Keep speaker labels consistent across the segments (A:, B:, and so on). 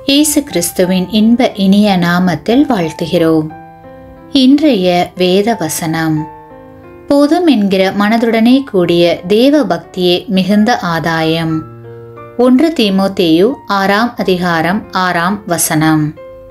A: இயேசு கிறிஸ்துவின் இன்ப இனிய நாமத்தில் வாழ்த்துகிறோம் இன்றைய வேத வசனம் போதும் என்கிற மனதுடனே கூடிய தேவ பக்தியே மிகுந்த ஆதாயம் ஒன்று தீமோத்தேயு ஆறாம் அதிகாரம் ஆறாம் வசனம்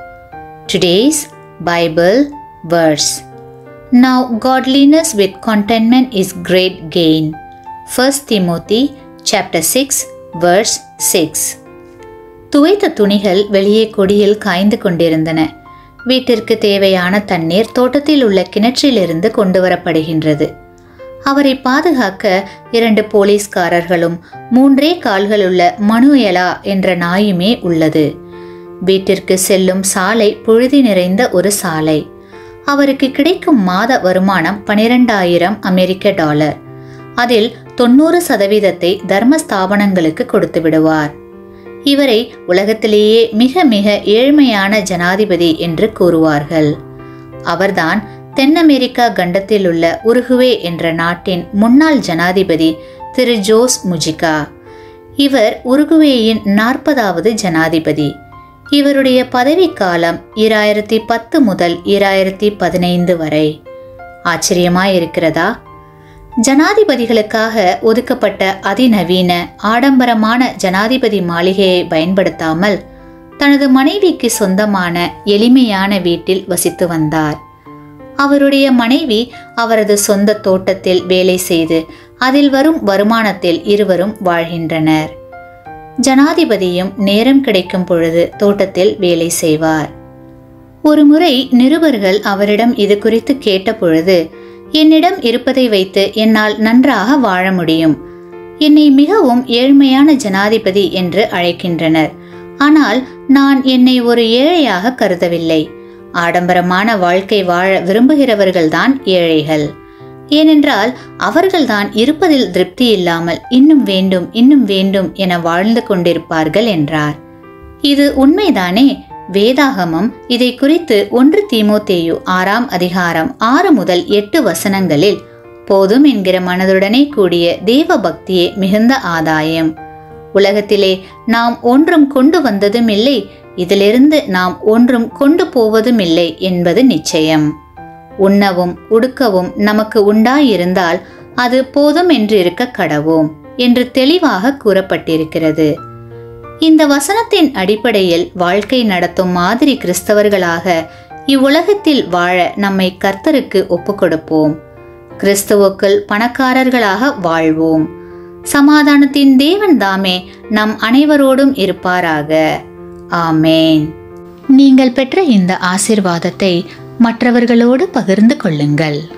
A: today's Bible verse Now godliness with contentment is great gain. 1 Timothy chapter 6 verse 6 துவைத்த துணிகள் வெளியே கொடியில் காய்ந்து கொண்டிருந்தன வீட்டிற்கு தேவையான தண்ணீர் தோட்டத்தில் உள்ள கிணற்றிலிருந்து கொண்டு வரப்படுகின்றது அவரை பாதுகாக்க இரண்டு போலீஸ்காரர்களும் மூன்றே கால்களுள்ள மனுயலா என்ற நாயுமே உள்ளது வீட்டிற்கு செல்லும் சாலை புழுதி நிறைந்த ஒரு சாலை அவருக்கு கிடைக்கும் மாத வருமானம் பனிரெண்டாயிரம் அமெரிக்க டாலர் அதில் தொண்ணூறு சதவீதத்தை தர்ம ஸ்தாபனங்களுக்கு கொடுத்து விடுவார் இவரை உலகத்திலேயே மிக மிக ஏழ்மையான ஜனாதிபதி என்று கூறுவார்கள் அவர்தான் தென் அமெரிக்கா கண்டத்தில் உள்ள உருகுவே என்ற நாட்டின் முன்னாள் ஜனாதிபதி திரு ஜோஸ் முஜிகா இவர் உருகுவேயின் நாற்பதாவது ஜனாதிபதி இவருடைய பதவிக்காலம் இராயிரத்தி பத்து முதல் இராயிரத்தி பதினைந்து வரை ஆச்சரியமாயிருக்கிறதா ஜனாதிபதிகளுக்காக ஒதுக்கப்பட்ட அதிநவீன ஆடம்பரமான ஜனாதிபதி மாளிகையை பயன்படுத்தாமல் தனது மனைவிக்கு சொந்தமான எளிமையான வீட்டில் வசித்து வந்தார் அவருடைய மனைவி அவரது சொந்த தோட்டத்தில் வேலை செய்து அதில் வரும் வருமானத்தில் இருவரும் வாழ்கின்றனர் ஜனாதிபதியும் நேரம் கிடைக்கும் பொழுது தோட்டத்தில் வேலை செய்வார் ஒருமுறை நிருபர்கள் அவரிடம் இது குறித்து கேட்ட பொழுது என்னிடம் இருப்பதை வைத்து என்னால் நன்றாக வாழ முடியும் என்னை மிகவும் ஏழ்மையான ஜனாதிபதி என்று அழைக்கின்றனர் ஆனால் நான் என்னை ஒரு ஏழையாக கருதவில்லை ஆடம்பரமான வாழ்க்கை வாழ விரும்புகிறவர்கள்தான் ஏழைகள் ஏனென்றால் அவர்கள்தான் இருப்பதில் திருப்தி இல்லாமல் இன்னும் வேண்டும் இன்னும் வேண்டும் என வாழ்ந்து கொண்டிருப்பார்கள் என்றார் இது உண்மைதானே வேதாகமம் இதை குறித்து ஒன்று தீமோத்தேயு ஆறாம் அதிகாரம் ஆறு முதல் எட்டு வசனங்களில் போதும் என்கிற மனதுடனே கூடிய தேவ பக்தியே மிகுந்த ஆதாயம் உலகத்திலே நாம் ஒன்றும் கொண்டு வந்ததும் இல்லை இதிலிருந்து நாம் ஒன்றும் கொண்டு போவதும் இல்லை என்பது நிச்சயம் உண்ணவும் உடுக்கவும் நமக்கு உண்டாயிருந்தால் அது போதும் என்று இருக்க கடவோம் என்று தெளிவாக கூறப்பட்டிருக்கிறது இந்த வசனத்தின் அடிப்படையில் வாழ்க்கை நடத்தும் மாதிரி கிறிஸ்தவர்களாக இவ்வுலகத்தில் வாழ நம்மை கர்த்தருக்கு ஒப்புக்கொடுப்போம் கிறிஸ்துவுக்குள் பணக்காரர்களாக வாழ்வோம் சமாதானத்தின் தேவன் தாமே நம் அனைவரோடும் இருப்பாராக ஆமேன் நீங்கள் பெற்ற இந்த ஆசிர்வாதத்தை மற்றவர்களோடு பகிர்ந்து கொள்ளுங்கள்